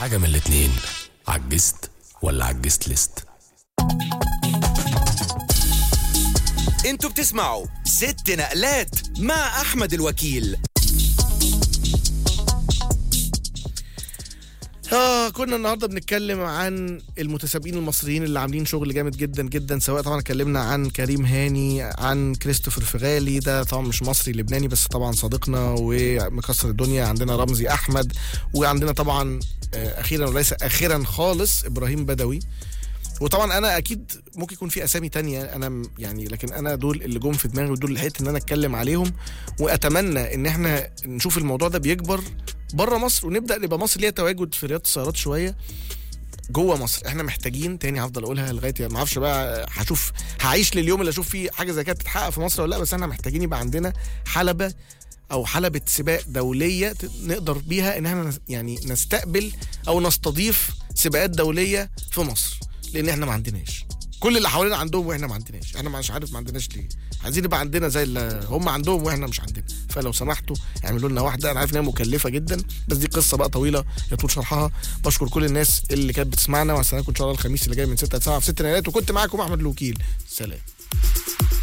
حاجة من الاتنين عجزت ولا عجزت لست انتوا بتسمعوا ست نقلات مع احمد الوكيل اه كنا النهارده بنتكلم عن المتسابقين المصريين اللي عاملين شغل جامد جدا جدا سواء طبعا اتكلمنا عن كريم هاني عن كريستوفر فغالي ده طبعا مش مصري لبناني بس طبعا صديقنا ومكسر الدنيا عندنا رمزي احمد وعندنا طبعا آه، اخيرا وليس اخرا خالص ابراهيم بدوي وطبعا انا اكيد ممكن يكون في اسامي تانية انا م- يعني لكن انا دول اللي جم في دماغي ودول اللي لحقت ان انا اتكلم عليهم واتمنى ان احنا نشوف الموضوع ده بيكبر بره مصر ونبدا نبقى مصر ليها تواجد في رياضه السيارات شويه جوه مصر احنا محتاجين تاني هفضل اقولها لغايه ما اعرفش بقى هشوف هعيش لليوم اللي اشوف فيه حاجه زي كده تتحقق في مصر ولا لا بس احنا محتاجين يبقى عندنا حلبه او حلبة سباق دولية ت- نقدر بيها ان احنا نس- يعني نستقبل او نستضيف سباقات دولية في مصر لان احنا ما عندناش كل اللي حوالينا عندهم واحنا ما عندناش احنا مش عارف ما عندناش ليه عايزين يبقى عندنا زي اللي هم عندهم واحنا مش عندنا فلو سمحتوا اعملوا لنا واحده انا عارف ان هي مكلفه جدا بس دي قصه بقى طويله يطول شرحها بشكر كل الناس اللي كانت بتسمعنا وهستناكم ان شاء الله الخميس اللي جاي من 6 ل 7 في 6 ليالات وكنت معاكم احمد الوكيل سلام